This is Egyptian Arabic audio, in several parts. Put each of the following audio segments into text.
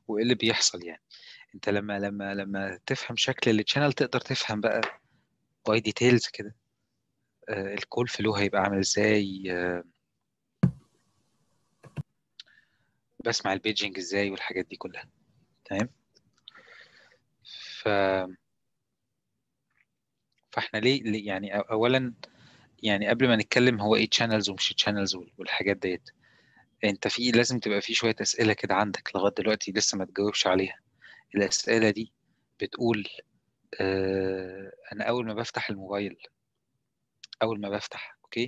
وايه اللي بيحصل يعني انت لما لما لما تفهم شكل التشانل تقدر تفهم بقى باي ديتيلز كده آه، الكول فلو هيبقى عامل ازاي آه، بسمع البيجنج ازاي والحاجات دي كلها تمام ف فاحنا ليه ليه- يعني أو- اولا يعني قبل ما نتكلم هو ايه تشانلز ومش تشانلز والحاجات ديت انت في لازم تبقى في شويه اسئله كده عندك لغايه دلوقتي لسه ما تجاوبش عليها الاسئله دي بتقول آه انا اول ما بفتح الموبايل اول ما بفتح اوكي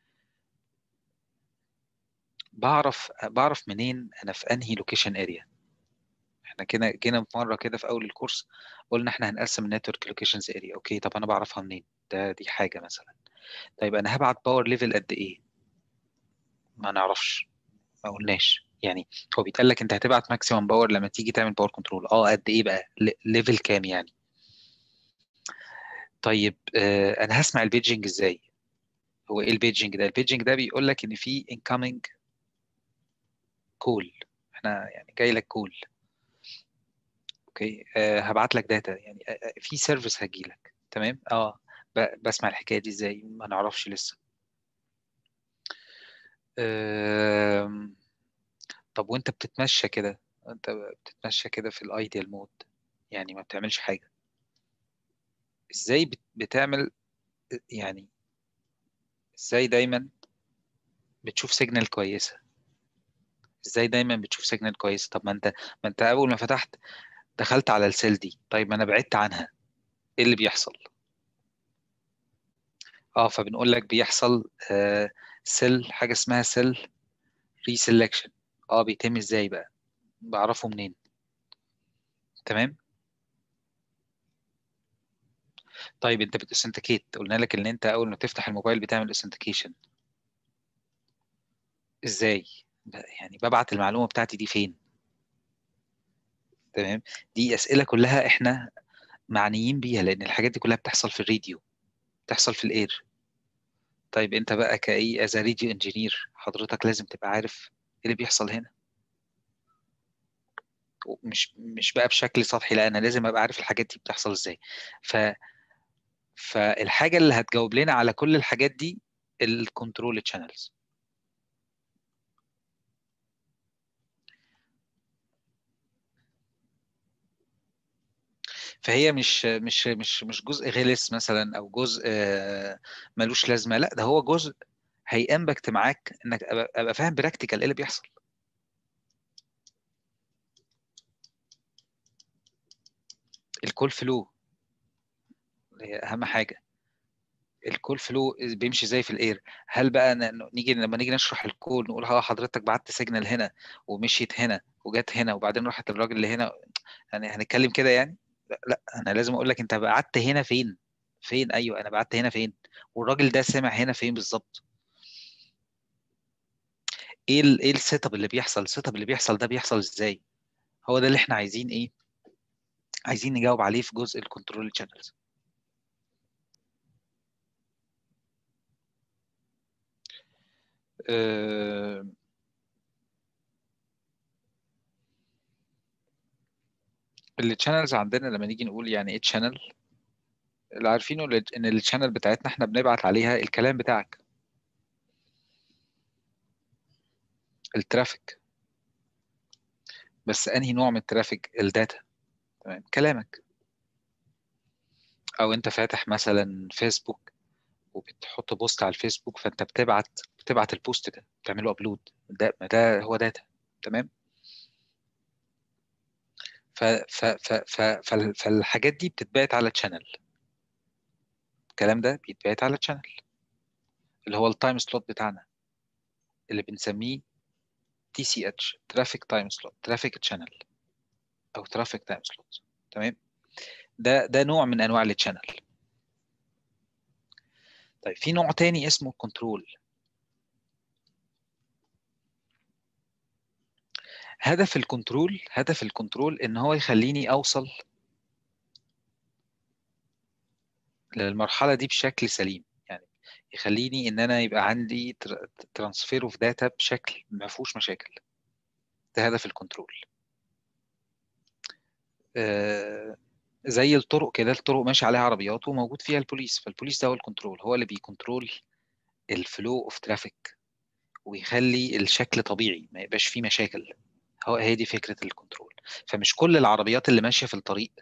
بعرف بعرف منين انا في انهي لوكيشن اريا احنا كده جينا في مره كده في اول الكورس قلنا احنا هنقسم النتورك لوكيشنز اريا اوكي طب انا بعرفها منين ده دي حاجه مثلا طيب انا هبعت باور ليفل قد ايه ما نعرفش ما قلناش يعني هو بيتقال لك انت هتبعت ماكسيمم باور لما تيجي تعمل باور كنترول اه قد ايه بقى ليفل كام يعني طيب آه انا هسمع البيجنج ازاي هو ايه البيجنج ده البيجنج ده بيقول لك ان في incoming كول احنا يعني جاي لك كول اوكي أه هبعت لك داتا يعني أه آه، في سيرفيس هجي لك تمام اه ب- بسمع الحكايه دي ازاي ما نعرفش لسه آم، طب وانت بتتمشى كده انت بتتمشى كده في الايديال مود يعني ما بتعملش حاجه ازاي بت- بتعمل يعني ازاي دايما بتشوف سيجنال كويسه ازاي دايما بتشوف سيجنال كويسه طب ما انت ما انت اول ما فتحت دخلت على السيل دي طيب ما انا بعدت عنها ايه اللي بيحصل اه فبنقول لك بيحصل آه سيل حاجه اسمها سيل ريسلكشن اه بيتم ازاي بقى بعرفه منين تمام طيب انت بتاثنتيكيت قلنا لك ان انت اول ما تفتح الموبايل بتعمل اثنتيكيشن ازاي ب- يعني ببعت المعلومه بتاعتي دي فين تمام دي اسئله كلها احنا معنيين بيها لان الحاجات دي كلها بتحصل في الراديو بتحصل في الاير طيب انت بقى كاي از راديو انجينير حضرتك لازم تبقى عارف ايه اللي بيحصل هنا مش مش بقى بشكل سطحي لا انا لازم ابقى عارف الحاجات دي بتحصل ازاي ف فالحاجه اللي هتجاوب لنا على كل الحاجات دي الكنترول تشانلز فهي مش مش مش مش جزء غلس مثلا او جزء آه، ملوش لازمه لا ده هو جزء هيأمبكت معاك انك ابقى أبقى فاهم براكتيكال ايه اللي بيحصل الكول فلو هي اهم حاجه الكول فلو بيمشي زي في الاير هل بقى ن- نيجي لما نيجي نشرح الكول نقول ها حضرتك بعت سيجنال هنا ومشيت هنا وجت هنا وبعدين راحت الراجل اللي هنا يعني هنتكلم كده يعني لا, لا انا لازم اقول لك انت بعت هنا فين فين ايوه انا بعت هنا فين والراجل ده سمع هنا فين بالظبط ايه ال ايه السيت اب اللي بيحصل السيت اب اللي بيحصل ده بيحصل ازاي هو ده اللي احنا عايزين ايه عايزين نجاوب عليه في جزء الكنترول شانلز أه الشانلز عندنا لما نيجي نقول يعني ايه شانل اللي عارفينه اللي- ان الشانل بتاعتنا احنا بنبعت عليها الكلام بتاعك الترافيك بس انهي نوع من الترافيك الداتا تمام كلامك او انت فاتح مثلا فيسبوك وبتحط بوست على الفيسبوك فانت بتبعت بتبعت البوست ده بتعمله ابلود ده ما ده هو داتا تمام ف ف ف ف فال- فالحاجات دي بتتبعت على تشانل الكلام ده بيتبعت على تشانل اللي هو التايم سلوت بتاعنا اللي بنسميه تي سي اتش ترافيك تايم سلوت ترافيك تشانل او ترافيك تايم سلوت تمام ده ده نوع من انواع التشانل طيب في نوع تاني اسمه كنترول هدف الكنترول هدف الكنترول ان هو يخليني اوصل للمرحله دي بشكل سليم يعني يخليني ان انا يبقى عندي ترانسفير اوف داتا بشكل ما فيهوش مشاكل ده هدف الكنترول آه، زي الطرق كده الطرق ماشي عليها عربيات وموجود فيها البوليس فالبوليس ده هو الكنترول هو اللي بيكنترول الفلو اوف ترافيك ويخلي الشكل طبيعي ما يبقاش فيه مشاكل هو هي دي فكرة الكنترول فمش كل العربيات اللي ماشية في الطريق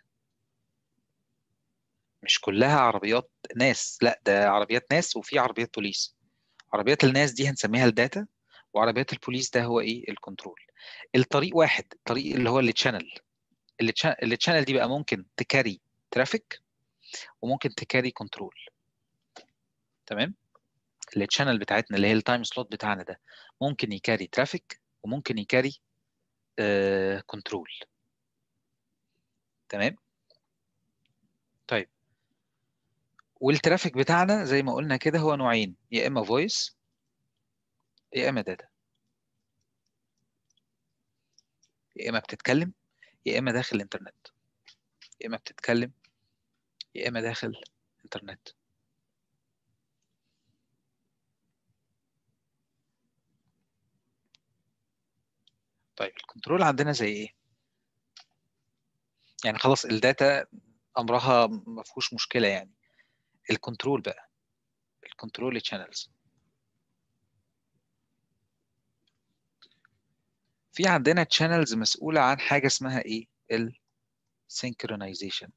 مش كلها عربيات ناس لا ده عربيات ناس وفي عربيات بوليس عربيات الناس دي هنسميها الداتا وعربيات البوليس ده هو ايه الكنترول الطريق واحد الطريق اللي هو اللي تشانل اللي تشانل دي بقى ممكن تكاري ترافيك وممكن تكاري كنترول تمام التشانل بتاعتنا اللي هي التايم سلوت بتاعنا ده ممكن يكاري ترافيك وممكن يكاري كنترول تمام طيب والترافيك بتاعنا زي ما قلنا كده هو نوعين يا اما فويس يا اما داتا يا اما بتتكلم يا اما داخل الانترنت يا اما بتتكلم يا اما داخل انترنت طيب الكنترول عندنا زي ايه يعني خلاص الداتا امرها ما فيهوش مشكله يعني الكنترول بقى الكنترول channels في عندنا channels مسؤولة عن حاجة اسمها ايه ال synchronization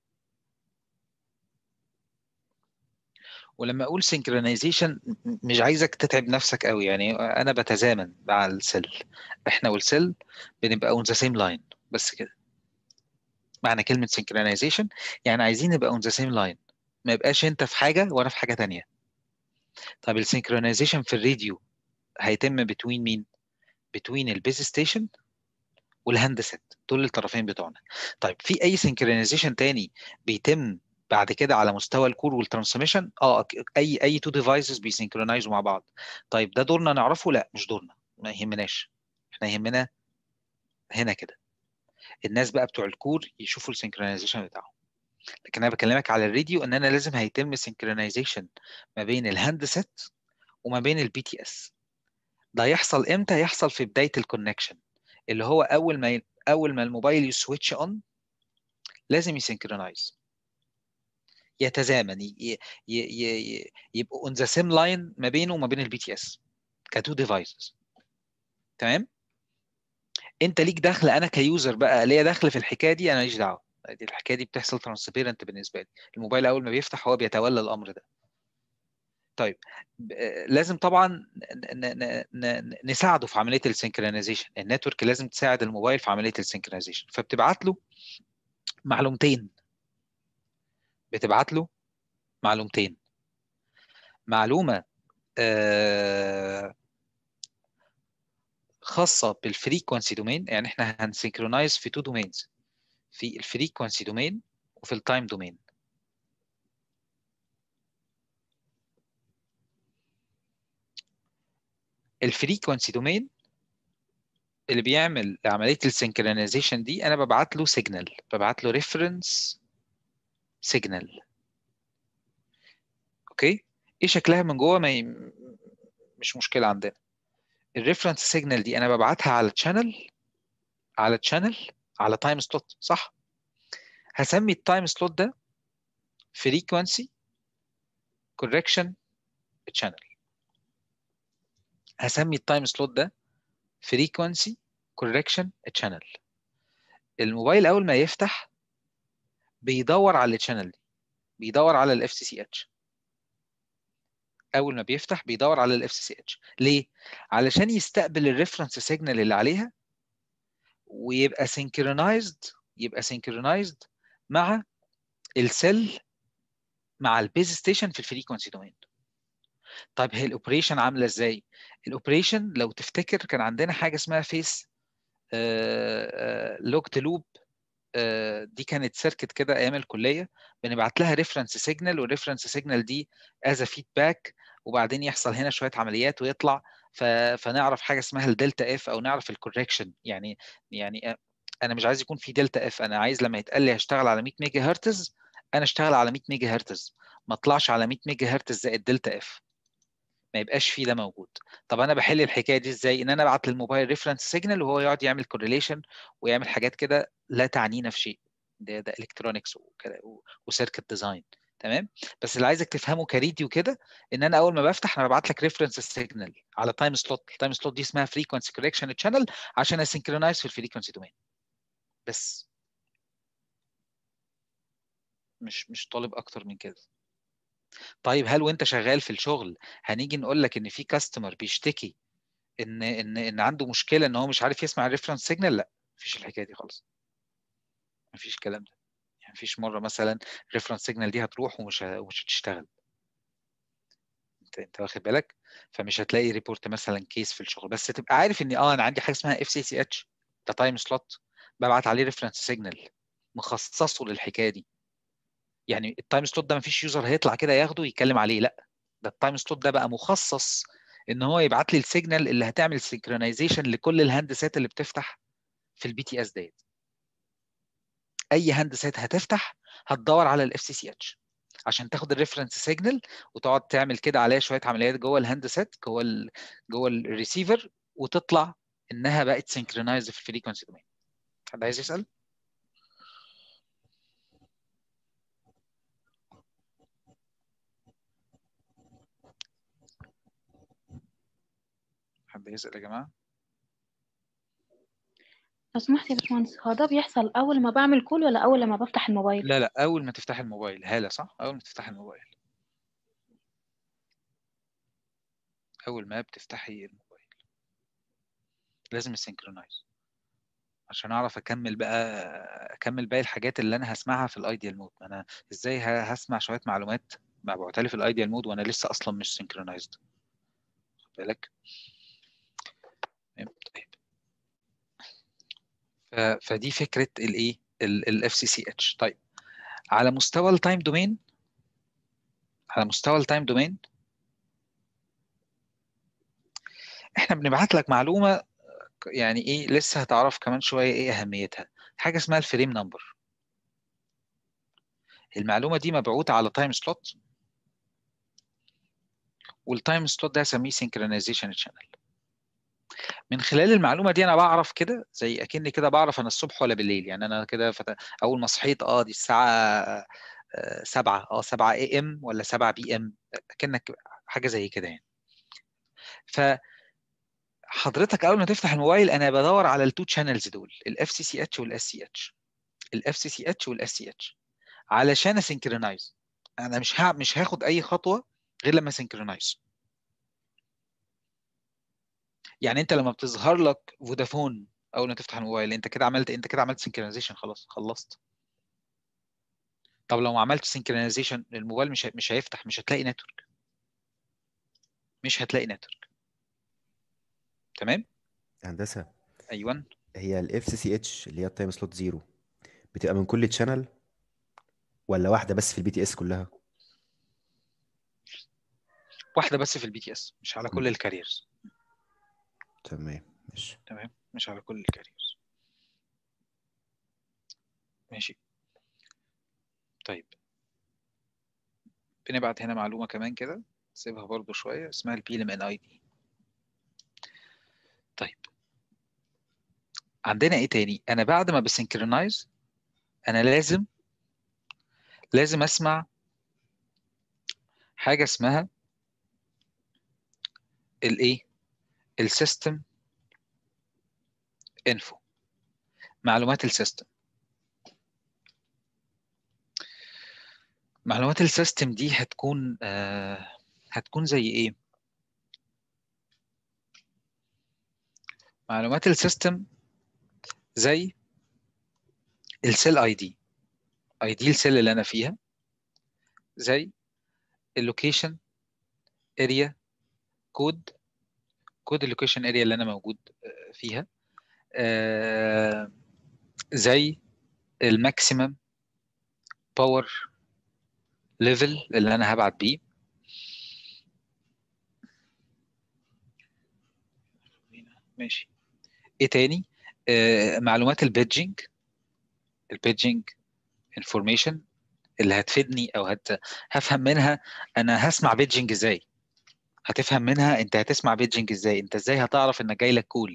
ولما اقول synchronization مش عايزك تتعب نفسك قوي يعني انا بتزامن مع السيل احنا والسيل بنبقى on the same line بس كده معنى كلمة synchronization يعني عايزين نبقى on the same line ما يبقاش انت في حاجة وانا في حاجة تانية طب السينكرونايزيشن في الراديو هيتم بتوين مين بتوين البيز ستيشن والهاندسيت دول الطرفين بتوعنا طيب في اي سينكرونايزيشن تاني بيتم بعد كده على مستوى الكور والترانسميشن اه اي اي تو ديفايسز بيسينكرونايزوا مع بعض طيب ده دورنا نعرفه لا مش دورنا ما يهمناش احنا يهمنا هنا كده الناس بقى بتوع الكور يشوفوا السينكرونايزيشن بتاعهم لكن انا بكلمك على الراديو ان انا لازم هيتم سينكرونايزيشن ما بين الهاندسيت وما بين البي تي اس ده يحصل امتى يحصل في بدايه الكونكشن اللي هو اول ما ي... اول ما الموبايل يسويتش اون لازم يسينكرونايز يتزامن ي... ي... ي... يبقوا اون ذا سيم لاين ما بينه وما بين البي تي اس كتو ديفايسز تمام انت ليك دخل انا كيوزر بقى ليا دخل في الحكايه دي انا ماليش دعوه دي الحكايه دي بتحصل ترانسبيرنت بالنسبه لي الموبايل اول ما بيفتح هو بيتولى الامر ده طيب لازم طبعا نساعده في عمليه السنكرونايزيشن النتورك لازم تساعد الموبايل في عمليه السنكرونايزيشن فبتبعت له معلومتين بتبعت له معلومتين معلومه خاصه بالفريكونسي دومين يعني احنا هنسنكرونايز في تو دومينز في الفريكونسي دومين وفي التايم دومين الفريكونسي دومين اللي بيعمل عمليه السنكرونايزيشن دي انا ببعت له سيجنال ببعت له ريفرنس سيجنال اوكي ايه شكلها من جوه ما ي... مش مشكله عندنا الريفرنس سيجنال دي انا ببعتها على تشانل على تشانل على تايم سلوت صح هسمي التايم سلوت ده فريكونسي كوركشن تشانل هسمي التايم سلوت ده فريكونسي كوركشن تشانل الموبايل اول ما يفتح بيدور على التشانل دي بيدور على الاف سي سي اتش اول ما بيفتح بيدور على الاف سي سي اتش ليه علشان يستقبل الريفرنس سيجنال اللي عليها ويبقى سينكرونايزد يبقى سينكرونايزد مع السيل مع البيز ستيشن في الفريكونسي دومين طيب هي الاوبريشن عامله ازاي الاوبريشن لو تفتكر كان عندنا حاجه اسمها فيس لوكت لوب دي كانت سيركت كده ايام الكليه بنبعت لها ريفرنس سيجنال والريفرنس سيجنال دي از فيدباك وبعدين يحصل هنا شويه عمليات ويطلع ف... فنعرف حاجه اسمها الدلتا اف او نعرف الكوركشن يعني يعني انا مش عايز يكون في دلتا اف انا عايز لما يتقال لي هشتغل على 100 ميجا هرتز انا اشتغل على 100 ميجا هرتز ما اطلعش على 100 ميجا هرتز زائد دلتا اف ما يبقاش فيه ده موجود طب انا بحل الحكايه دي ازاي ان انا ابعت للموبايل ريفرنس سيجنال وهو يقعد يعمل كورليشن ويعمل حاجات كده لا تعنينا في شيء ده ده الكترونكس وسيركت ديزاين تمام بس اللي عايزك تفهمه كريدي وكده ان انا اول ما بفتح انا ببعت لك ريفرنس سيجنال على تايم سلوت التايم سلوت دي اسمها فريكونسي كوركشن تشانل عشان اسynchronise في الفريكونسي دومين بس مش مش طالب اكتر من كده طيب هل وانت شغال في الشغل هنيجي نقول لك ان في كاستمر بيشتكي ان ان ان عنده مشكله ان هو مش عارف يسمع الريفرنس سيجنال لا مفيش الحكايه دي خالص مفيش الكلام ده يعني مفيش مره مثلا الريفرنس سيجنال دي هتروح ومش ومش هتشتغل انت انت واخد بالك فمش هتلاقي ريبورت مثلا كيس في الشغل بس تبقى عارف ان اه انا عندي حاجه اسمها اف سي سي اتش ده تايم سلوت ببعت عليه ريفرنس سيجنال مخصصه للحكايه دي يعني التايم سلوت ده مفيش يوزر هيطلع كده ياخده يتكلم عليه لا ده التايم سلوت ده بقى مخصص ان هو يبعت لي السيجنال اللي هتعمل سينكرونايزيشن لكل الهاندسات اللي بتفتح في البي تي اس ديت اي هاندسات هتفتح هتدور على الاف سي سي اتش عشان تاخد الريفرنس سيجنال وتقعد تعمل كده عليها شويه عمليات جوه الهاندسات جوه ال جوه الريسيفر وتطلع انها بقت سينكرونايز في الفريكونسي دومين حد عايز يسال؟ حد يسال يا جماعه؟ لو سمحت يا باشمهندس هو ده بيحصل أول ما بعمل كول ولا أول لما بفتح الموبايل؟ لا لا اول ما تفتح الموبايل هاله صح؟ اول ما تفتح الموبايل اول ما بتفتحي الموبايل لازم السينكرونايز عشان اعرف اكمل بقى اكمل باقي الحاجات اللي انا هسمعها في الايديال مود انا ازاي ه- هسمع شويه معلومات مبعوتة لي في الايديال مود وانا لسه اصلا مش سينكرونايزد خد بالك طيب ف- فدي فكره الايه الاف سي سي اتش طيب على مستوى التايم دومين على مستوى التايم دومين احنا بنبعت لك معلومه يعني ايه لسه هتعرف كمان شويه ايه اهميتها حاجه اسمها الفريم نمبر المعلومه دي مبعوثه على تايم سلوت والتايم سلوت ده هسميه سينكرونايزيشن شانل من خلال المعلومه دي انا بعرف كده زي اكني كده بعرف انا الصبح ولا بالليل يعني انا كده فت... اول ما صحيت اه دي الساعه 7 اه 7 اي ام ولا 7 بي ام اكنك حاجه زي كده يعني ف حضرتك اول ما تفتح الموبايل انا بدور على التو شانلز دول الاف سي سي اتش والاس سي اتش الاف سي سي اتش والاس سي اتش علشان اسynchronise انا مش ها مش هاخد اي خطوه غير لما سينكرونايز يعني انت لما بتظهر لك فودافون اول ما تفتح الموبايل انت كده عملت انت كده عملت سينكرونايزيشن خلاص خلصت طب لو ما عملتش سينكرونايزيشن الموبايل مش مش هيفتح مش هتلاقي نتورك مش هتلاقي نتورك تمام هندسه ايوه هي الاف سي سي اتش اللي هي التايم سلوت زيرو بتبقى من كل تشانل ولا واحده بس في البي تي اس كلها واحده بس في البي تي اس مش على كل الكاريرز تمام ماشي تمام مش على كل الكاريرز ماشي طيب بنبعت هنا معلومه كمان كده سيبها برضو شويه اسمها البي ام ان اي دي طيب عندنا ايه تاني انا بعد ما بسنكرونايز انا لازم لازم اسمع حاجه اسمها الايه السيستم انفو معلومات السيستم معلومات السيستم دي هتكون آه هتكون زي ايه معلومات السيستم زي السيل اي دي اي دي السيل اللي انا فيها زي اللوكيشن اريا كود كود اللوكيشن اريا اللي انا موجود فيها آه زي الماكسيمم باور ليفل اللي انا هبعت بيه ماشي ايه تاني آه معلومات البيدجنج البيدجنج انفورميشن اللي هتفيدني او هت... هفهم منها انا هسمع بيدجنج ازاي هتفهم منها انت هتسمع بيجنج ازاي انت ازاي هتعرف ان جاي لك كول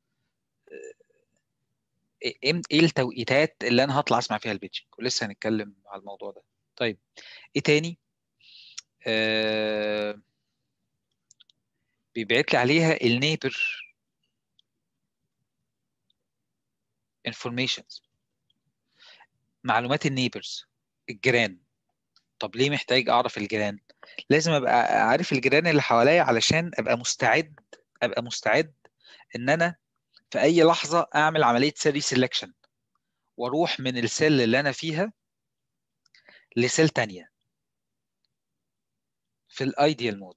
ايه إيه التوقيتات اللي انا هطلع اسمع فيها البيجنج ولسه هنتكلم على الموضوع ده طيب ايه تاني آه بيبعت لي عليها النيبر انفورميشنز معلومات النيبرز الجيران طب ليه محتاج اعرف الجيران لازم ابقى عارف الجيران اللي حواليا علشان ابقى مستعد ابقى مستعد ان انا في اي لحظه اعمل عمليه سيري سيلكشن واروح من السيل اللي انا فيها لسيل تانية في الايديال مود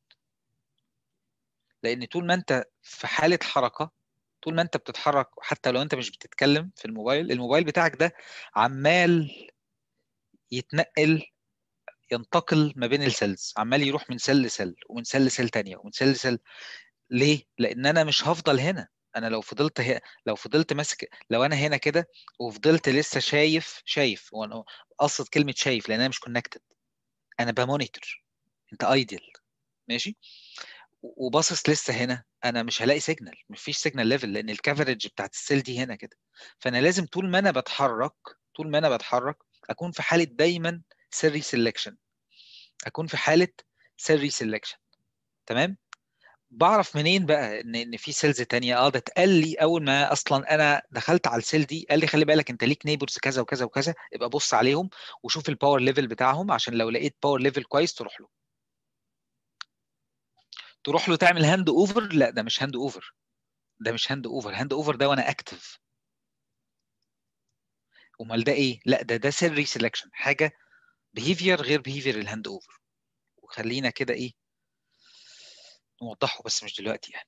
لان طول ما انت في حاله حركه طول ما انت بتتحرك حتى لو انت مش بتتكلم في الموبايل الموبايل بتاعك ده عمال يتنقل ينتقل ما بين السيلز عمال يروح من سيل لسيل ومن سيل لسيل تانية ومن سيل لسيل ليه؟ لان انا مش هفضل هنا انا لو فضلت هي... لو فضلت ماسك لو انا هنا كده وفضلت لسه شايف شايف وانا اقصد كلمه شايف لان انا مش كونكتد انا بمونيتور انت ايدل ماشي وباصص لسه هنا انا مش هلاقي سيجنال مفيش سيجنال ليفل لان الكفرج بتاعت السيل دي هنا كده فانا لازم طول ما انا بتحرك طول ما انا بتحرك اكون في حاله دايما سيري سيلكشن اكون في حاله سيري سيلكشن تمام بعرف منين بقى ان ان في سيلز تانية اه ده اتقال لي اول ما اصلا انا دخلت على السيل دي قال لي خلي بالك انت ليك نيبرز كذا وكذا وكذا ابقى بص عليهم وشوف الباور ليفل بتاعهم عشان لو لقيت باور ليفل كويس تروح له تروح له تعمل هاند اوفر لا ده مش هاند اوفر ده مش هاند اوفر هاند اوفر ده وانا اكتف امال ده ايه لا ده ده سيري سيلكشن حاجه بيهيفير غير بيهيفير الهاند اوفر وخلينا كده ايه نوضحه بس مش دلوقتي يعني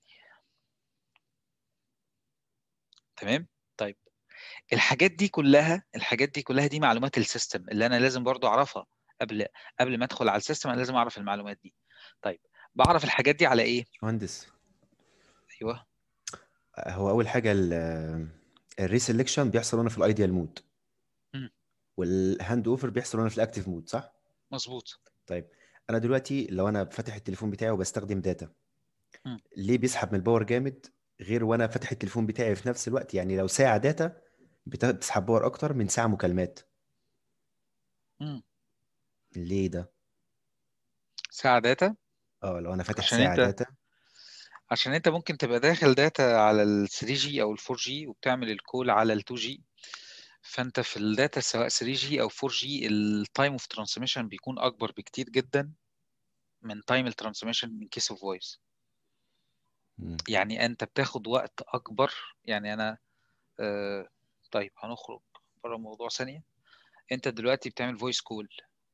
تمام طيب الحاجات دي كلها الحاجات دي كلها دي معلومات السيستم اللي انا لازم برضو اعرفها قبل قبل ما ادخل على السيستم انا لازم اعرف المعلومات دي طيب بعرف الحاجات دي على ايه مهندس ايوه هو اول حاجه الريسلكشن بيحصل وانا في الايديال مود مم. والهاند اوفر بيحصل وانا في الاكتيف مود صح مظبوط طيب انا دلوقتي لو انا فاتح التليفون بتاعي وبستخدم داتا مم. ليه بيسحب من الباور جامد غير وانا فاتح التليفون بتاعي في نفس الوقت يعني لو ساعه داتا بت- بتسحب باور اكتر من ساعه مكالمات مم. ليه ده ساعة داتا اه لو انا فاتح عشان ساعه انت داتا عشان انت ممكن تبقى داخل داتا على ال 3G او ال 4G وبتعمل الكول على ال 2G فانت في الداتا سواء 3G او 4G التايم اوف ترانسميشن بيكون اكبر بكتير جدا من تايم الترانسميشن من كيس اوف فويس مم. يعني انت بتاخد وقت اكبر يعني انا آه طيب هنخرج بره الموضوع ثانية انت دلوقتي بتعمل فويس كول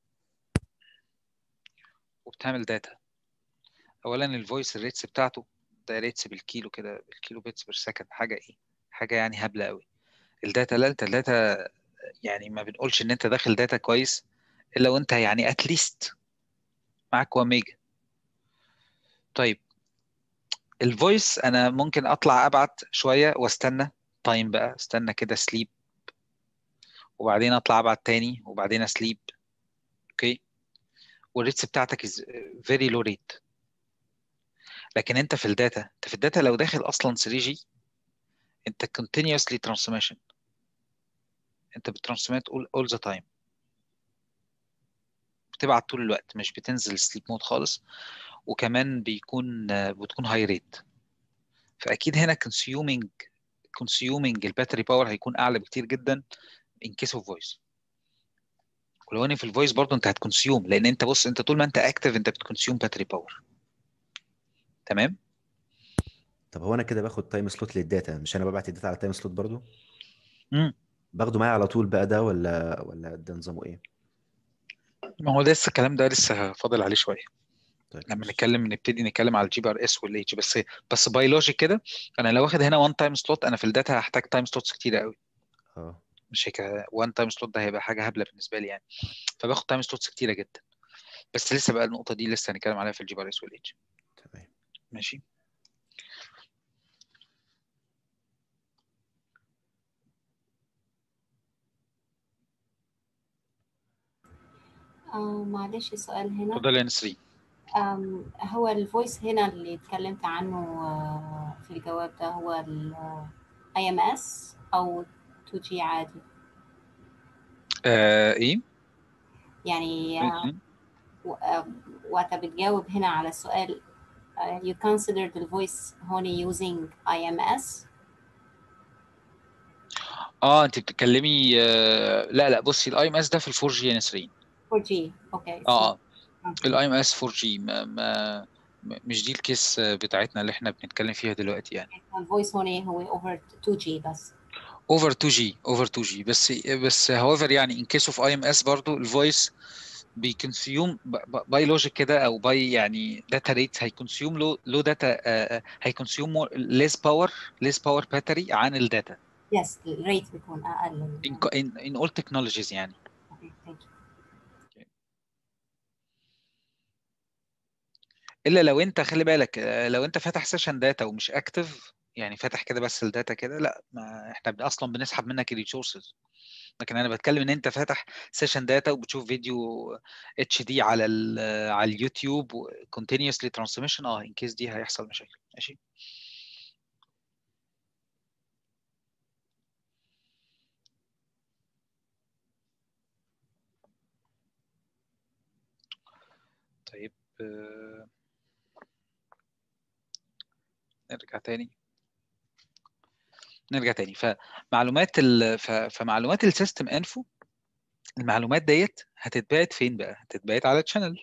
وبتعمل داتا اولا الفويس الريتس بتاعته ده ريتس بالكيلو كده بالكيلو بيتس بير سكند حاجه ايه حاجه يعني هبله قوي الداتا لا انت الداتا يعني ما بنقولش ان انت داخل داتا كويس الا وانت يعني اتليست معاك 1 ميجا طيب الفويس انا ممكن اطلع ابعت شويه واستنى تايم بقى استنى كده سليب وبعدين اطلع ابعت تاني وبعدين اسليب اوكي والريتس بتاعتك از فيري لو ريت لكن انت في الداتا انت في الداتا لو داخل اصلا 3 جي انت continuously transmission انت بترانسميت all, all the time بتبعت طول الوقت مش بتنزل سليب مود خالص وكمان بيكون بتكون هاي ريت فاكيد هنا consuming consuming الباتري باور هيكون اعلى بكتير جدا in case of voice ولو ان في الفويس برضه انت هتكونسيوم لان انت بص انت طول ما انت اكتف انت بتكونسيوم باتري باور تمام طب هو انا كده باخد تايم سلوت للداتا مش انا ببعت الداتا على تايم سلوت برضو امم باخده معايا على طول بقى ده ولا ولا ده نظامه ايه ما هو لسه الكلام ده لسه فاضل عليه شويه طيب لما ماشي. نتكلم نبتدي نتكلم على الجي بي ار اس والاتش بس بس باي لوجيك كده انا لو واخد هنا 1 تايم سلوت انا في الداتا هحتاج تايم سلوتس كتيره قوي اه مش هيك 1 تايم سلوت ده هيبقى حاجه هبله بالنسبه لي يعني فباخد تايم سلوتس كتيره جدا بس لسه بقى النقطه دي لسه هنتكلم عليها في الجي بي ار اس والاتش تمام ماشي آه معلش سؤال هنا اتفضل يا نسرين أم، هو الفويس هنا اللي اتكلمت عنه آه، في الجواب ده هو ال IMS أو 2G عادي آه ايه يعني آه، و- آه، وقت بتجاوب هنا على السؤال آه، you consider the voice هون using IMS اه انت بتتكلمي آه لا لا بصي الاي ام اس ده في الفور جي نسرين 4G اوكي it's اه not- آه. الاي ام اس 4 جي ما, ما م- مش دي الكيس بتاعتنا اللي احنا بنتكلم فيها دلوقتي يعني الفويس هون هو over 2G بس اوفر 2 جي اوفر 2 جي بس بس however يعني ان كيس اوف اي ام اس برضو الفويس بيكونسيوم باي لوجيك كده او باي يعني داتا ريت هيكونسيوم لو لو داتا هيكونسيوم ليس باور ليس باور باتري عن الداتا يس الريت بيكون أقل in in in all technologies يعني اوكي ثانك يو الا لو انت خلي بالك آه، لو انت فاتح سيشن داتا ومش اكتف يعني فاتح كده بس الداتا كده لا ما احنا بن- اصلا بنسحب منك الريسورسز لكن انا بتكلم ان انت فاتح سيشن داتا وبتشوف فيديو اتش دي على ال على اليوتيوب continuously transmission اه ان كيس دي هيحصل مشاكل ماشي طيب آه، نرجع تاني نرجع تاني فمعلومات ال... ف... فمعلومات السيستم انفو المعلومات ديت هتتبعت فين بقى هتتبعت على تشانل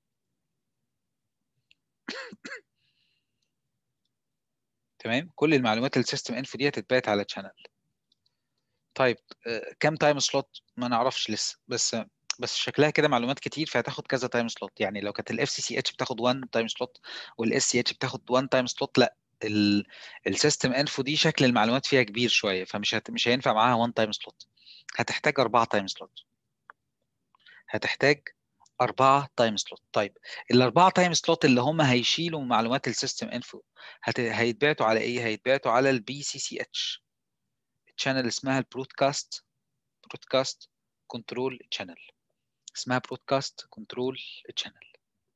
تمام كل المعلومات السيستم انفو دي هتتبعت على تشانل طيب آه، كام تايم سلوت ما نعرفش لسه بس بس شكلها كده معلومات كتير فهتاخد كذا تايم سلوت يعني لو كانت الاف سي سي اتش بتاخد 1 تايم سلوت والاس سي اتش بتاخد 1 تايم سلوت لا السيستم انفو دي شكل المعلومات فيها كبير شويه فمش هت... مش هينفع معاها 1 تايم سلوت هتحتاج 4 تايم سلوت هتحتاج أربعة تايم سلوت طيب الأربعة تايم سلوت اللي هم هيشيلوا معلومات السيستم انفو هت... هيتبعتوا على إيه؟ هيتبعتوا على البي سي سي اتش الشانل اسمها البرودكاست برودكاست كنترول شانل اسمها برودكاست كنترول شانل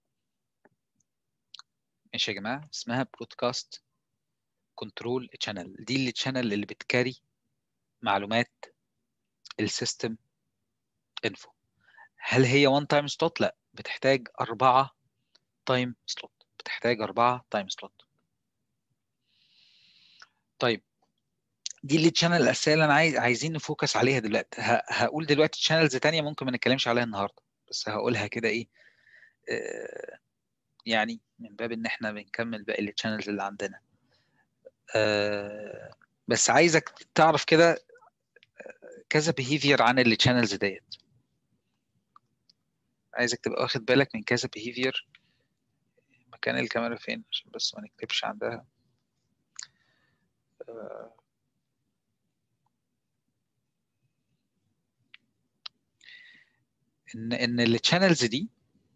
ماشي يا جماعة اسمها برودكاست كنترول شانل دي الشانل اللي بتكاري معلومات السيستم انفو هل هي 1 تايم سلوت؟ لا بتحتاج أربعة تايم سلوت بتحتاج أربعة تايم سلوت طيب دي اللي الشانل الأساسية اللي أنا عايز عايزين نفوكس عليها دلوقتي ه... هقول دلوقتي شانلز تانية ممكن ما نتكلمش عليها النهاردة بس هقولها كده إيه آه يعني من باب إن إحنا بنكمل باقي الشانلز اللي عندنا آه بس عايزك تعرف كده كذا behavior عن الشانلز ديت عايزك تبقى واخد بالك من كذا behavior مكان الكاميرا فين عشان بس ما نكتبش عندها آه، ان ان الشانلز دي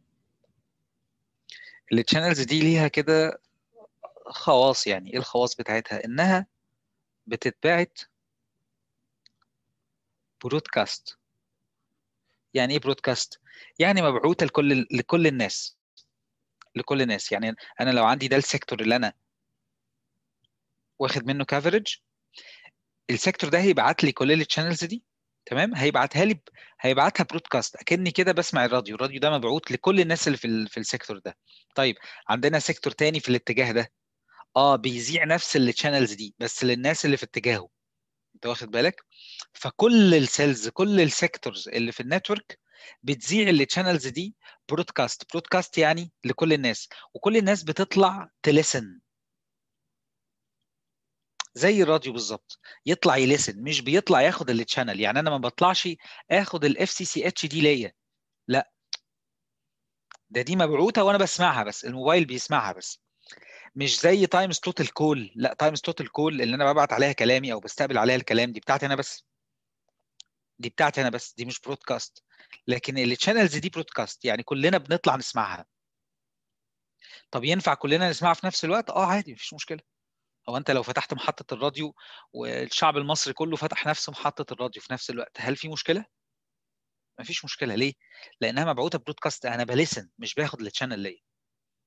الشانلز دي ليها كده خواص يعني ايه الخواص بتاعتها انها بتتبعت برودكاست يعني ايه برودكاست يعني مبعوثه لكل لكل الناس لكل الناس يعني انا لو عندي ده السيكتور اللي انا واخد منه كافرج السيكتور ده هيبعت لي كل الشانلز دي تمام هيبعتها لي ب... هيبعتها برودكاست اكني كده بسمع الراديو الراديو ده مبعوث لكل الناس اللي في ال... في السيكتور ده طيب عندنا سيكتور تاني في الاتجاه ده اه بيذيع نفس الشانلز دي بس للناس اللي في اتجاهه انت واخد بالك فكل السيلز كل السيكتورز اللي في النتورك بتذيع الشانلز دي برودكاست برودكاست يعني لكل الناس وكل الناس بتطلع تلسن زي الراديو بالظبط يطلع يلسن مش بيطلع ياخد التشانل يعني انا ما بطلعش اخد الاف سي سي اتش دي ليا لا ده دي مبعوثه وانا بسمعها بس الموبايل بيسمعها بس مش زي تايم سلوت الكول لا تايم سلوت الكول اللي انا ببعت عليها كلامي او بستقبل عليها الكلام دي بتاعتي انا بس دي بتاعتي انا بس دي مش برودكاست لكن التشانلز دي برودكاست يعني كلنا بنطلع نسمعها طب ينفع كلنا نسمعها في نفس الوقت اه عادي مفيش مشكله هو انت لو فتحت محطه الراديو والشعب المصري كله فتح نفس محطه الراديو في نفس الوقت هل في مشكله مفيش مشكله ليه لانها مبعوثه برودكاست انا بلسن مش باخد التشانل ليا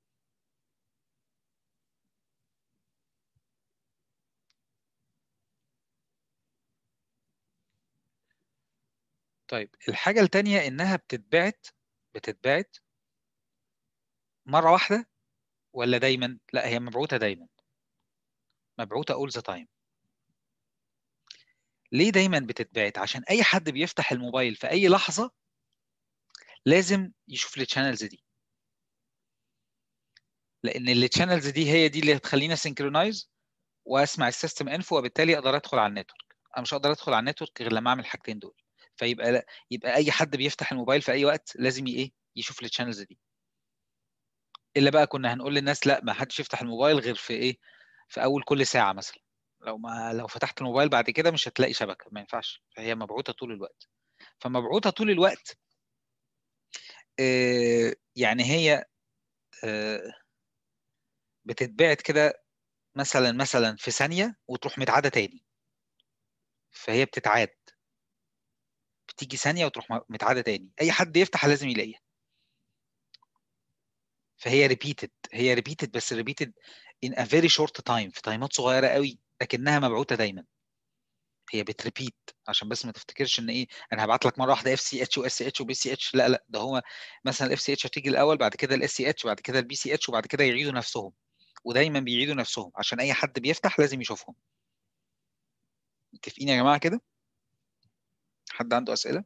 طيب الحاجه التانيه انها بتتبعت بتتبعت مره واحده ولا دايما لا هي مبعوثه دايما مبعوثه all the time ليه دايما بتتبعت عشان اي حد بيفتح الموبايل في اي لحظه لازم يشوف التشانلز دي لان التشانلز دي هي دي اللي هتخلينا سينكرونايز واسمع السيستم انفو وبالتالي اقدر ادخل على النتورك انا مش هقدر ادخل على النتورك غير لما اعمل الحاجتين دول فيبقى لا يبقى اي حد بيفتح الموبايل في اي وقت لازم ايه يشوف التشانلز دي الا بقى كنا هنقول للناس لا ما حدش يفتح الموبايل غير في ايه في اول كل ساعه مثلا لو ما لو فتحت الموبايل بعد كده مش هتلاقي شبكه ما ينفعش فهي مبعوثه طول الوقت فمبعوثه طول الوقت آه يعني هي آه بتتبعت كده مثلا مثلا في ثانيه وتروح متعاده تاني فهي بتتعاد بتيجي ثانيه وتروح متعاده تاني اي حد يفتح لازم يلاقيها فهي ريبيتد هي ريبيتد بس ريبيتد in a very short time في تايمات صغيره قوي لكنها مبعوثه دايما هي بتريبيت عشان بس ما تفتكرش ان ايه انا هبعت لك مره واحده اف سي اتش واس سي اتش وبي سي اتش لا لا ده هو مثلا الاف سي اتش هتيجي الاول بعد كده الاس سي اتش بعد كده البي سي اتش وبعد كده يعيدوا نفسهم ودايما بيعيدوا نفسهم عشان اي حد بيفتح لازم يشوفهم متفقين يا جماعه كده حد عنده اسئله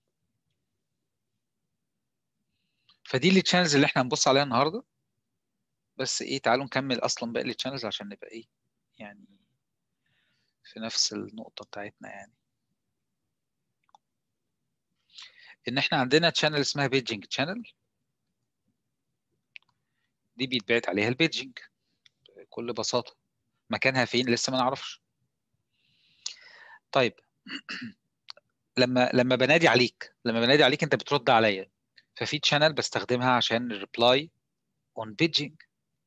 فدي التشانلز اللي احنا هنبص عليها النهارده بس ايه تعالوا نكمل اصلا باقي التشانلز عشان نبقى ايه يعني في نفس النقطة بتاعتنا يعني ان احنا عندنا تشانل اسمها بيجنج تشانل دي بيتبعت عليها البيجنج بكل بساطة مكانها فين لسه ما نعرفش طيب لما لما بنادي عليك لما بنادي عليك انت بترد عليا ففي تشانل بستخدمها عشان الريبلاي اون بيجنج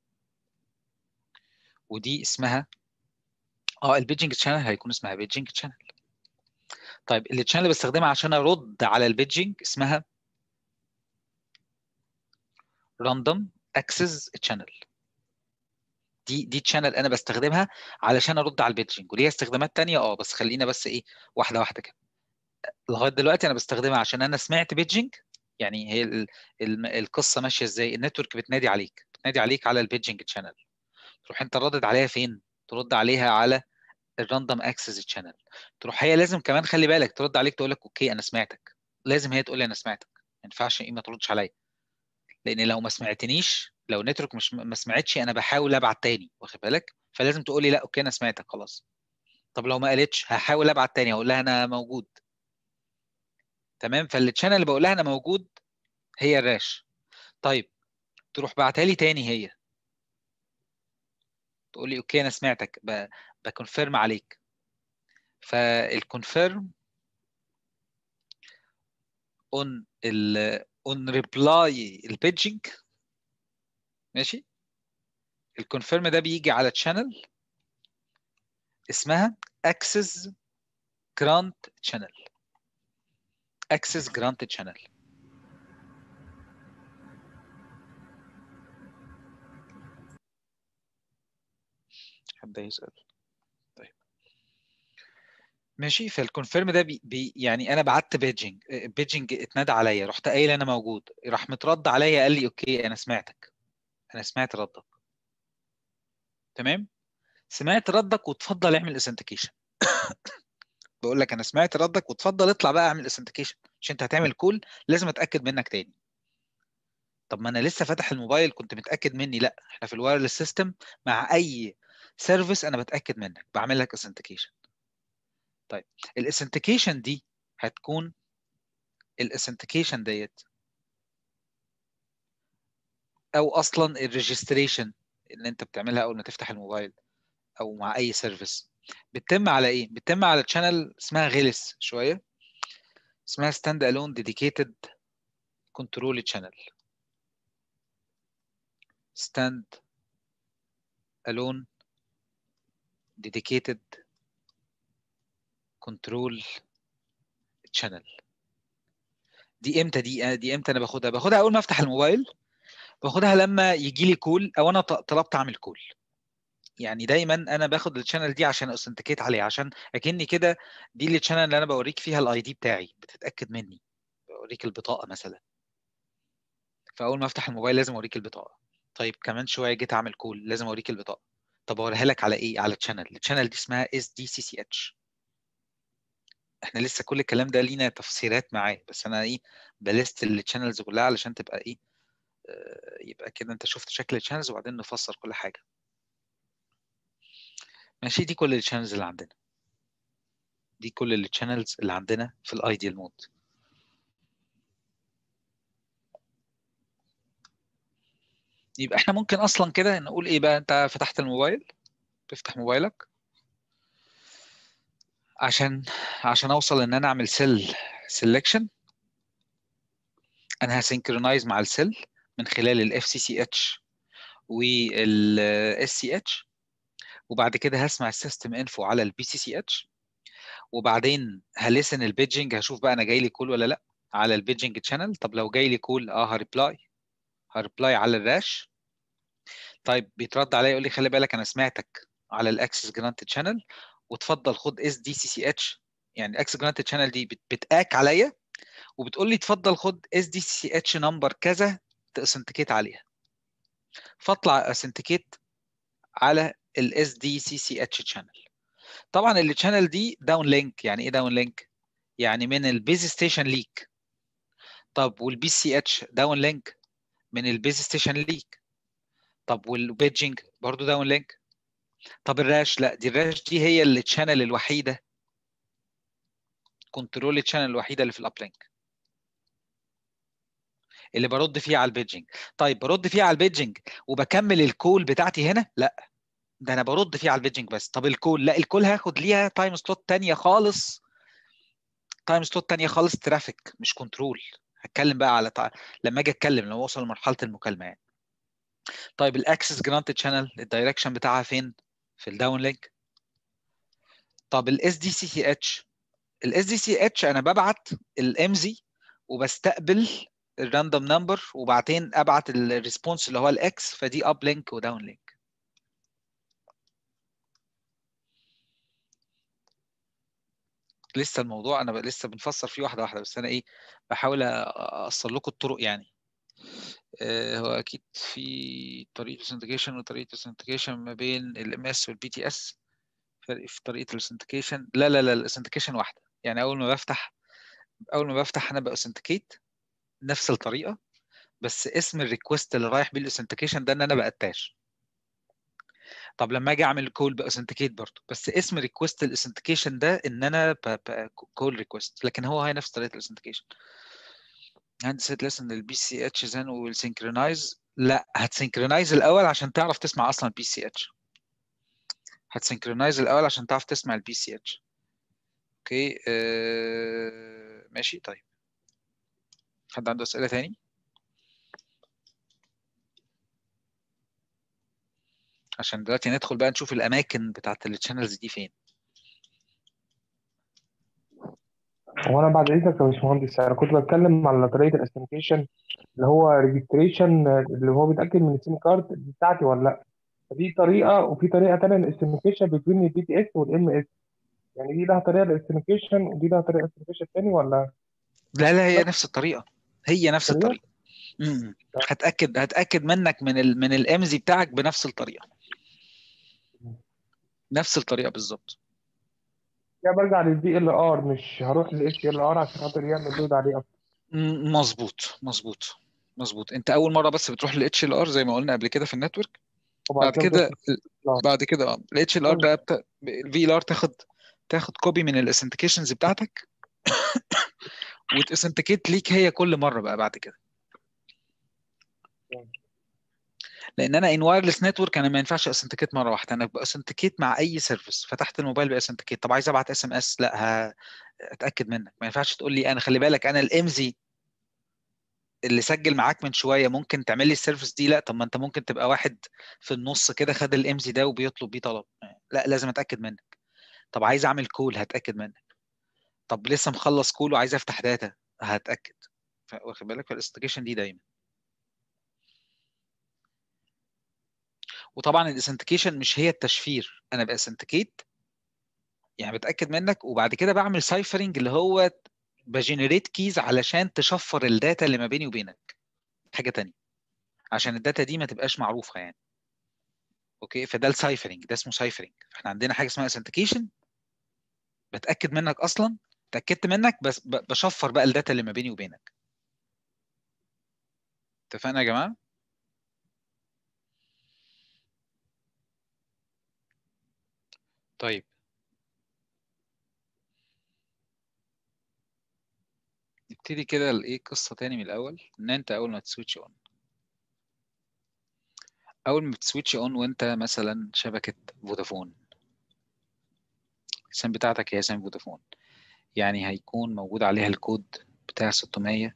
ودي اسمها اه البيجنج تشانل هيكون اسمها بيجنج تشانل طيب التشانل اللي بستخدمها عشان ارد على البيجنج اسمها راندوم اكسس تشانل دي دي تشانل انا بستخدمها علشان ارد على البيجنج وليها استخدامات تانية اه بس خلينا بس ايه واحده واحده كده لغايه دلوقتي انا بستخدمها عشان انا سمعت بيجنج يعني هي ال ال القصه ماشيه ازاي النتورك بتنادي عليك بتنادي عليك على البيجنج تشانل تروح انت ردد عليها فين ترد عليها على الراندوم اكسس تشانل تروح هي لازم كمان خلي بالك ترد عليك تقول لك اوكي انا سمعتك لازم هي تقول لي انا سمعتك ما ينفعش ايه ما تردش عليا لان لو ما سمعتنيش لو نتورك مش ما سمعتش انا بحاول ابعت تاني واخد بالك فلازم تقول لي لا اوكي انا سمعتك خلاص طب لو ما قالتش هحاول ابعت تاني اقول لها انا موجود تمام فالتشانل اللي بقول لها انا موجود هي الراش طيب تروح بعتها لي تاني هي تقول لي اوكي انا سمعتك بكونفيرم عليك فالكونفيرم اون ال اون ريبلاي البيجنج ماشي الكونفيرم ده بيجي على تشانل اسمها اكسس جرانت تشانل اكسس جرانت تشانل حد يسأل طيب ماشي فالكونفيرم ده بي, بي يعني انا بعت بيجنج بيجنج اتنادى عليا رحت قايل انا موجود راح مترد عليا قال لي اوكي انا سمعتك انا سمعت ردك تمام سمعت ردك وتفضل اعمل اثنتيكيشن بقول لك انا سمعت ردك وتفضل اطلع بقى اعمل اثنتيكيشن عشان انت هتعمل كول لازم اتاكد منك تاني طب ما انا لسه فاتح الموبايل كنت متاكد مني لا احنا في الوايرلس سيستم مع اي سيرفيس انا بتاكد منك بعمل لك اثنتيكيشن طيب الاثنتيكيشن دي هتكون الاثنتيكيشن ديت او اصلا الريجستريشن اللي انت بتعملها اول ما تفتح الموبايل او مع اي سيرفيس بتتم على ايه بتتم على تشانل اسمها غلس شويه اسمها ستاند الون ديديكيتد كنترول تشانل ستاند الون dedicated control channel دي امتى دي دي امتى انا باخدها باخدها اول ما افتح الموبايل باخدها لما يجي لي كول او انا طلبت اعمل كول يعني دايما انا باخد الشانل دي عشان اوثنتيكيت عليها عشان اكني كده دي الشانل اللي انا بوريك فيها الاي دي بتاعي بتتاكد مني بوريك البطاقه مثلا فاول ما افتح الموبايل لازم اوريك البطاقه طيب كمان شويه جيت اعمل كول لازم اوريك البطاقه طب اوريها لك على ايه على تشانل التشانل دي اسمها اس دي سي سي اتش احنا لسه كل الكلام ده لينا تفسيرات معاه بس انا ايه بلست الشانلز كلها علشان تبقى ايه آه، يبقى كده انت شفت شكل الشانلز وبعدين نفسر كل حاجه ماشي دي كل الشانلز اللي عندنا دي كل الشانلز اللي عندنا في الايديال مود يبقى احنا ممكن اصلا كده نقول ايه بقى انت فتحت الموبايل تفتح موبايلك عشان عشان اوصل ان انا اعمل سيل سيلكشن انا هسynchronise مع السيل من خلال الاف سي سي اتش والاس سي اتش وبعد كده هسمع السيستم انفو على البي سي سي اتش وبعدين هلسن البيجنج هشوف بقى انا جاي لي كول ولا لا على البيجنج تشانل طب لو جاي لي كول اه هريبلاي هريبلاي على الراش طيب بيترد عليا يقول لي خلي بالك انا سمعتك على الاكسس جرانتد شانل وتفضل خد اس دي سي سي اتش يعني الاكسس جرانتد شانل دي بت- بتاك عليا وبتقول لي تفضل خد اس دي سي اتش نمبر كذا تاثنتيكيت عليها فاطلع اثنتيكيت على الاس دي سي سي اتش شانل طبعا الشانل دي داون لينك يعني ايه داون لينك يعني من البيز ستيشن ليك طب والبي سي اتش داون لينك من البيز ستيشن ليك طب والبيدجنج برضو داون لينك طب الراش لا دي الراش دي هي الشانل الوحيده كنترول الشانل الوحيده اللي في الاب لينك اللي برد فيها على البيدجنج طيب برد فيها على البيدجنج وبكمل الكول بتاعتي هنا لا ده انا برد فيها على البيدجنج بس طب الكول لا الكول هاخد ليها تايم سلوت تانية خالص تايم سلوت تانية خالص ترافيك مش كنترول هتكلم بقى على تع... لما اجي اتكلم لما اوصل لمرحله المكالمه يعني طيب الاكسس جرانتد شانل الدايركشن بتاعها فين في الداون لينك طب الاس دي سي سي اتش الاس دي سي اتش انا ببعت الامزي وبستقبل الراندوم نمبر وبعدين ابعت الريسبونس اللي هو الاكس فدي اب لينك وداون لينك لسه الموضوع انا ب- لسه بنفسر فيه واحده واحده بس انا ايه بحاول اوصل لكم الطرق يعني آه، هو اكيد في طريقه الاثنتيكيشن وطريقه الاثنتيكيشن ما بين الام اس والبي تي اس فرق في طريقه الاثنتيكيشن لا لا لا الاثنتيكيشن واحده يعني اول ما بفتح اول ما بفتح انا باوثنتيكيت نفس الطريقه بس اسم الريكوست اللي رايح بيه الاوثنتيكيشن ده ان انا باتاش طب لما اجي اعمل كول باوثنتيكيت برضه بس اسم ريكوست الاوثنتيكيشن ده ان انا كول ريكوست لكن هو هي نفس طريقه الاوثنتيكيشن عندي سيت ليسن البي سي اتش زين والسينكرونايز لا هتسينكرونايز الاول عشان تعرف تسمع اصلا البي سي اتش هتسينكرونايز الاول عشان تعرف تسمع البي سي اتش اوكي آه... ماشي طيب حد عنده اسئله تاني عشان دلوقتي ندخل بقى نشوف الاماكن بتاعت الشانلز دي فين هو انا بعد اذنك يا باشمهندس انا كنت بتكلم على طريقه الاثنتيكيشن اللي هو ريجستريشن اللي هو بيتاكد من السيم كارد بتاعتي ولا لا فدي طريقه وفي طريقه ثانيه للاثنتيكيشن بين البي تي اس والام اس يعني دي لها طريقه للاثنتيكيشن ودي لها طريقه الاثنتيكيشن تاني ولا لا لا هي لا. نفس الطريقه هي نفس طريقة؟ الطريقه امم هتاكد هتاكد منك من ال من الامزي بتاعك بنفس الطريقه نفس الطريقه بالظبط كده برجع للدي ال ار مش هروح للاس ال ار عشان خاطر يعمل لود عليه اكتر م- مظبوط مظبوط مظبوط انت اول مره بس بتروح للاتش ال ار زي ما قلنا قبل كده في النتورك وبعد بعد كده بتطلع. بعد كده الاتش ال ار ده الفي ال ار تاخد تاخد كوبي من الاثنتيكيشنز بتاعتك وتاثنتيكيت ليك هي كل مره بقى بعد كده لان انا ان وايرلس نتورك انا ما ينفعش اثنتيكيت مره واحده انا باثنتيكيت مع اي سيرفيس فتحت الموبايل باثنتيكيت طب عايز ابعت اس ام اس لا ه- اتاكد منك ما ينفعش تقول لي انا خلي بالك انا الامزي اللي سجل معاك من شويه ممكن تعمل لي السيرفيس دي لا طب ما انت ممكن تبقى واحد في النص كده خد الامزي ده وبيطلب بيه طلب لا لازم اتاكد منك طب عايز اعمل كول هتاكد منك طب لسه مخلص كول وعايز افتح داتا هتاكد ف- واخد بالك فالاستيكيشن دي دايما وطبعا الاثنتيكيشن مش هي التشفير انا باثنتيكيت يعني بتاكد منك وبعد كده بعمل سايفرنج اللي هو بجنريت كيز علشان تشفر الداتا اللي ما بيني وبينك حاجه تانية عشان الداتا دي ما تبقاش معروفه يعني اوكي فده السايفرنج ده اسمه سايفرنج فاحنا عندنا حاجه اسمها اثنتيكيشن بتاكد منك اصلا اتاكدت منك بس ب- بشفر بقى الداتا اللي ما بيني وبينك اتفقنا يا جماعه طيب نبتدي كده الايه قصه تاني من الاول ان انت اول ما تسويتش اون اول ما بتسويتش اون وانت مثلا شبكه فودافون السم بتاعتك هي سم فودافون يعني هيكون موجود عليها الكود بتاع 602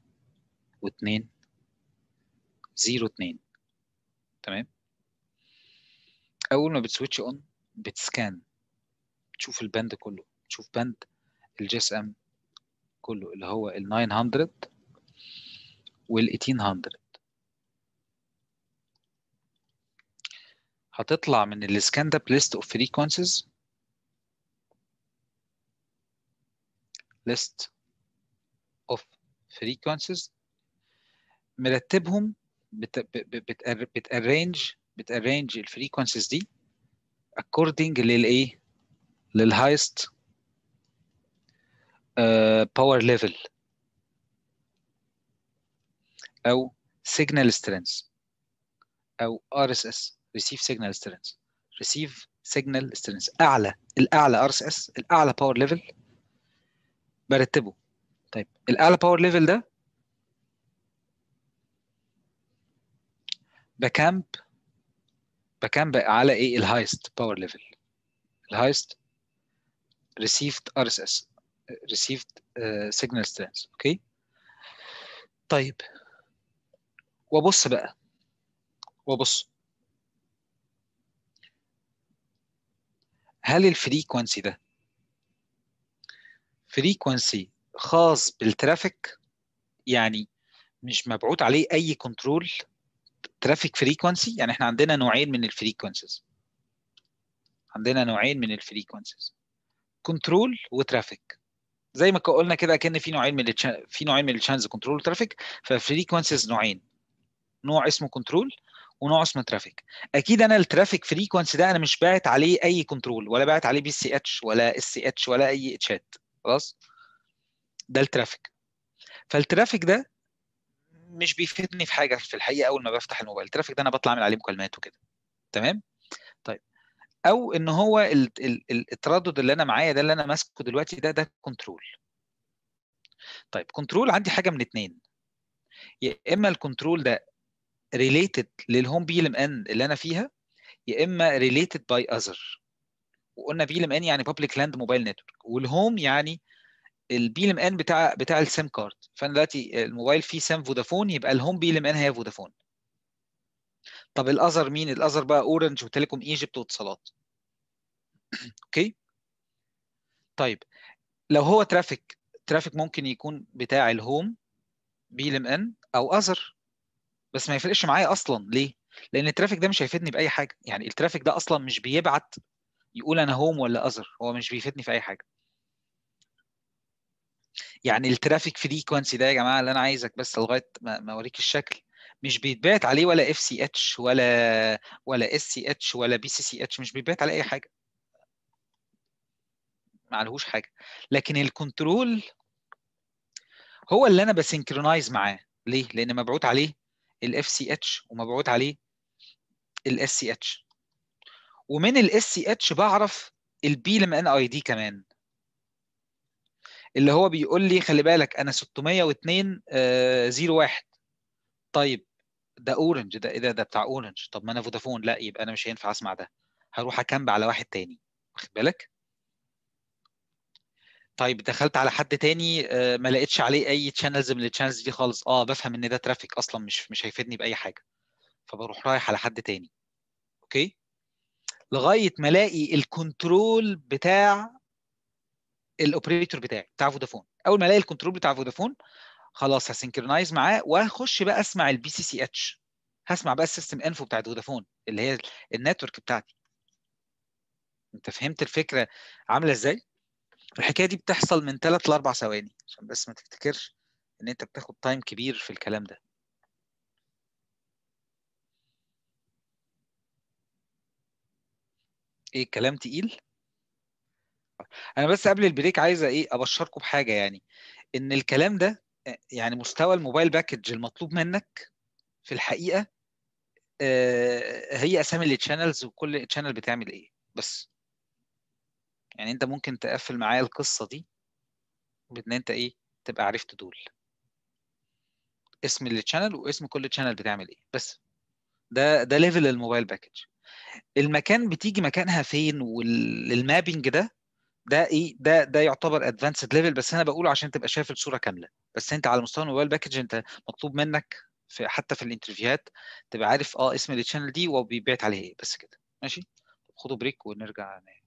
02 تمام اول ما بتسويتش اون بتسكان تشوف البند كله تشوف بند الجي اس ام كله اللي هو ال 900 وال 1800 هتطلع من السكان ده بليست اوف فريكونسيز list of frequencies مرتبهم بت بت بتارينج بتارينج الفريكونسيز دي according للايه للهايست باور ليفل او signal strength او RSS receive signal strength receive signal strength اعلى الاعلى RSS الاعلى باور ليفل برتبه طيب الاعلى باور ليفل ده بكامب بكامب على ايه الهايست باور ليفل الهايست received RSS received uh, signal strength اوكي طيب وابص بقى وابص هل الفريكونسي ده فريكونسي خاص بالترافيك يعني مش مبعوث عليه اي كنترول ترافيك فريكونسي يعني احنا عندنا نوعين من الفريكونسيز عندنا نوعين من الفريكونسيز كنترول وترافيك زي ما قلنا كده كان في نوعين من التش... في نوعين من الشانز كنترول وترافيك ففريكونسيز نوعين نوع اسمه كنترول ونوع اسمه ترافيك اكيد انا الترافيك فريكونسي ده انا مش باعت عليه اي كنترول ولا باعت عليه بي سي اتش ولا اس سي اتش ولا اي اتشات خلاص ده الترافيك فالترافيك ده مش بيفيدني في حاجه في الحقيقه اول ما بفتح الموبايل الترافيك ده انا بطلع اعمل عليه مكالمات وكده تمام طيب او ان هو ال ال ال التردد اللي انا معايا ده اللي انا ماسكه دلوقتي ده ده كنترول طيب كنترول عندي حاجه من اتنين يا اما الكنترول ده ريليتد للهوم بي ام ان اللي انا فيها يا اما ريليتد باي اذر وقلنا بي ام ان يعني بابليك لاند موبايل نتورك والهوم يعني البي ام ان بتاع بتاع السيم كارد فانا دلوقتي الموبايل فيه سيم فودافون يبقى الهوم بي ام ان هي فودافون طب الاذر مين الاذر بقى اورنج وتليكوم ايجيبت واتصالات اوكي طيب لو هو ترافيك ترافيك ممكن يكون بتاع الهوم بي ام ان او اذر بس ما يفرقش معايا اصلا ليه لان الترافيك ده مش هيفيدني باي حاجه يعني الترافيك ده اصلا مش بيبعت يقول انا هوم ولا اذر هو مش بيفيدني في اي حاجه يعني الترافيك فريكونسي ده يا جماعه اللي انا عايزك بس لغايه ما اوريك الشكل مش بيتبعت عليه ولا اف سي اتش ولا ولا اس سي اتش ولا بي سي سي اتش مش بيتبعت عليه اي حاجه ما عليهوش حاجه لكن الكنترول هو اللي انا بسنكرونايز معاه ليه لان مبعوث عليه الاف سي اتش ومبعوث عليه الاس سي اتش ومن الاس سي اتش بعرف البي لما ان اي دي كمان اللي هو بيقول لي خلي بالك انا 602 01 طيب ده اورنج ده ايه ده ده بتاع اورنج طب ما انا فودافون لا يبقى انا مش هينفع اسمع ده هروح اكمب على واحد تاني واخد بالك طيب دخلت على حد تاني ما لقيتش عليه اي تشانلز من التشانلز دي خالص اه بفهم ان ده ترافيك اصلا مش مش هيفيدني باي حاجه فبروح رايح على حد تاني اوكي لغايه ما الاقي الكنترول بتاع الاوبريتور بتاعي بتاع فودافون اول ما الاقي الكنترول بتاع فودافون خلاص هسنكرونايز معاه واخش بقى اسمع البي سي سي اتش هسمع بقى السيستم انفو بتاعت فودافون اللي هي النتورك بتاعتي انت فهمت الفكره عامله ازاي الحكايه دي بتحصل من 3 ل 4 ثواني عشان بس ما تفتكرش ان انت بتاخد تايم كبير في الكلام ده ايه الكلام تقيل انا بس قبل البريك عايزه ايه ابشركم بحاجه يعني ان الكلام ده آه، يعني مستوى الموبايل باكج المطلوب منك في الحقيقه آه، هي اسامي التشانلز وكل تشانل بتعمل ايه بس يعني انت ممكن تقفل معايا القصه دي بان انت ايه تبقى عرفت دول اسم التشانل واسم كل تشانل بتعمل ايه بس ده ده ليفل الموبايل باكج المكان بتيجي مكانها فين والمابنج ده ده ايه ده ده يعتبر ادفانسد ليفل بس انا بقوله عشان تبقى شايف الصوره كامله بس انت على مستوى الموبايل باكج انت مطلوب منك في حتى في الانترفيوهات تبقى عارف اه اسم التشانل دي وبيبعت عليه ايه بس كده ماشي طب خدوا بريك ونرجع